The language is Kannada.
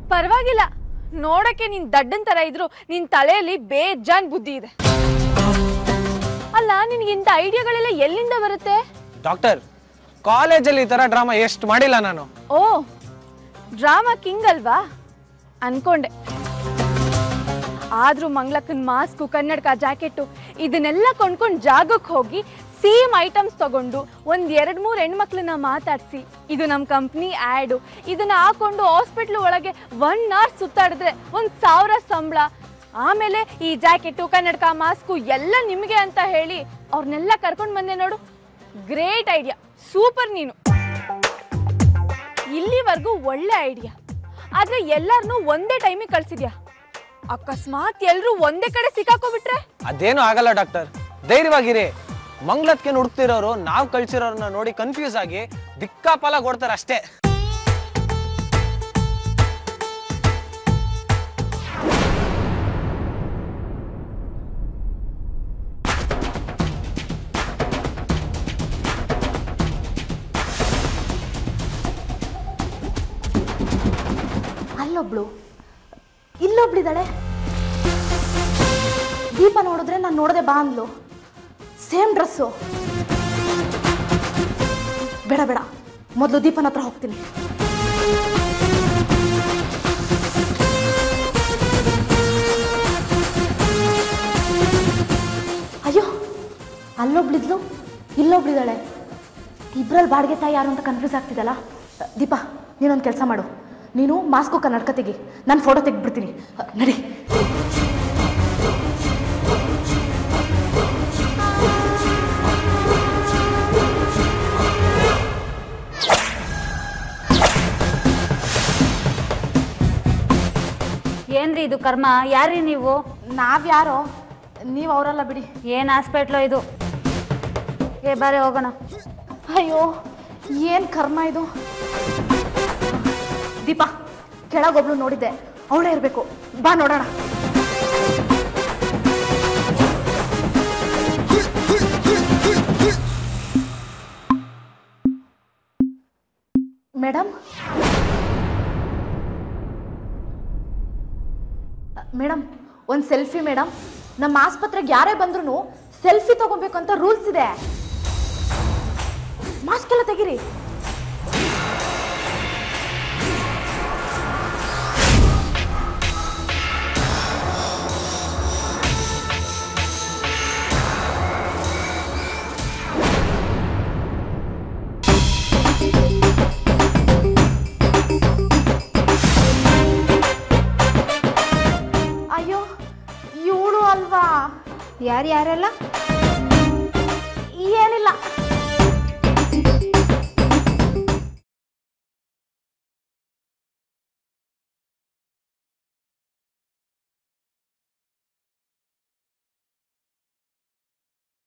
ಪರವಾಗಿಲ್ಲ ನೋಡಕ್ಕೆ ನೀನ್ ದಡ್ಡನ್ ತರ ಇದ್ರು ನಿನ್ ತಲೆಯಲ್ಲಿ ಬೇಜಾನ್ ಬುದ್ಧಿ ಇದೆ ಅಲ್ಲ ನಿನ್ಗೆ ಇಂಥ ಐಡಿಯಾಗಳೆಲ್ಲ ಎಲ್ಲಿಂದ ಬರುತ್ತೆ ಡಾಕ್ಟರ್ ಕಾಲೇಜಲ್ಲಿ ಈ ಥರ ಡ್ರಾಮಾ ಎಷ್ಟು ಮಾಡಿಲ್ಲ ನಾನು ಓ ಡ್ರಾಮಾ ಕಿಂಗ್ ಅಲ್ವಾ ಅನ್ಕೊಂಡೆ ಆದ್ರೂ ಮಂಗ್ಲಕ್ಕನ್ ಮಾಸ್ಕು ಕನ್ನಡಕ ಜಾಕೆಟು ಇದನ್ನೆಲ್ಲ ಕೊಂಡ್ಕೊಂಡು ಜಾಗಕ್ಕೆ ಹೋಗಿ ಸೇಮ್ ಐಟಮ್ಸ್ ತಗೊಂಡು ಒಂದ್ ಎರಡ್ ಮೂರ್ ಹೆಣ್ಮಕ್ಳನ್ನ ಮಾತಾಡ್ಸಿ ಇದು ನಮ್ ಕಂಪ್ನಿ ಆ್ಯಡು ಇದನ್ನ ಹಾಕೊಂಡು ಹಾಸ್ಪಿಟ್ಲ್ ಒಳಗೆ ಒನ್ ಅವರ್ ಸುತ್ತಾಡಿದ್ರೆ ಒಂದ್ ಸಾವಿರ ಸಂಬಳ ಆಮೇಲೆ ಈ ಜಾಕೆಟು ಕನ್ನಡಕ ಮಾಸ್ಕು ಎಲ್ಲ ನಿಮಗೆ ಅಂತ ಹೇಳಿ ಅವ್ರನ್ನೆಲ್ಲ ಕರ್ಕೊಂಡು ಬಂದೆ ನೋಡು ಗ್ರೇಟ್ ಐಡಿಯಾ ಸೂಪರ್ ನೀನು ಇಲ್ಲಿವರೆಗೂ ಒಳ್ಳೆ ಐಡಿಯಾ ಆದ್ರೆ ಎಲ್ಲಾರನ್ನೂ ಒಂದೇ ಟೈಮಿಗೆ ಕಳ್ಸಿದ್ಯಾ ಅಕಸ್ಮಾತ್ ಎಲ್ರೂ ಒಂದೇ ಕಡೆ ಸಿಕ್ಕಾಕೋಬಿಟ್ರೆ ಅದೇನು ಆಗಲ್ಲ ಡಾಕ್ಟರ್ ಧೈರ್ಯವಾಗಿರಿ ಮಂಗ್ಲತ್ಕೆ ಹುಡುಕ್ತಿರೋರು ನಾವು ಕಳ್ಸಿರೋರನ್ನ ನೋಡಿ ಕನ್ಫ್ಯೂಸ್ ಆಗಿ ದಿಕ್ಕಾಪಾಲ ಕೊಡ್ತಾರೆ ಅಷ್ಟೇ ಅಲ್ಲೊಬ್ಳು ಇಲ್ಲೊಬ್ಳಿದಾಳೆ ದೀಪ ನೋಡಿದ್ರೆ ನಾನು ನೋಡದೆ ಬಾ ಅಂದ್ಲು ಸೇಮ್ ಡ್ರೆಸ್ಸು ಬೇಡ ಬೇಡ ಮೊದಲು ದೀಪನ ಹತ್ರ ಹೋಗ್ತೀನಿ ಅಯ್ಯೋ ಅಲ್ಲೊಬ್ಳಿದ್ಲು ಇಲ್ಲೊಬ್ಳಿದಾಳೆ ಇಬ್ರಲ್ಲಿ ಬಾಡಿಗೆ ತಾಯಿ ಯಾರು ಅಂತ ಕನ್ಫ್ಯೂಸ್ ಆಗ್ತಿದಲ್ಲ ದೀಪ ನೀನೊಂದು ಕೆಲಸ ಮಾಡು ನೀನು ಮಾಸ್ಕು ಕನ್ನಡಕ ತೆಗಿ ನಾನು ಫೋಟೋ ತೆಗೆದ್ಬಿಡ್ತೀನಿ ನಡಿ ಏನ್ರಿ ಇದು ಕರ್ಮ ಯಾರ್ರಿ ನೀವು ನಾವ್ಯಾರೋ ನೀವು ಅವರಲ್ಲ ಬಿಡಿ ಏನ್ ಹಾಸ್ಪಿಟ್ಲು ಇದು ಏ ಬಾರೆ ಹೋಗೋಣ ಅಯ್ಯೋ ಏನು ಕರ್ಮ ಇದು ದೀಪ ಕೆಳಗೊಬ್ಳು ನೋಡಿದ್ದೆ ಅವಳೇ ಇರಬೇಕು ಬಾ ನೋಡೋಣ ಮೇಡಮ್ ಮೇಡಮ್ ಒಂದು ಸೆಲ್ಫಿ ಮೇಡಮ್ ನಮ್ಮ ಆಸ್ಪತ್ರೆಗೆ ಯಾರೇ ಬಂದ್ರು ಸೆಲ್ಫಿ ತಗೋಬೇಕು ಅಂತ ರೂಲ್ಸ್ ಇದೆ ಮಾಸ್ಕ್ ಎಲ್ಲ ತೆಗಿರಿ ಅಯ್ಯೋ ಇವಳು ಅಲ್ವಾ ಯಾರು ಯಾರೆಲ್ಲ ಏನಿಲ್ಲ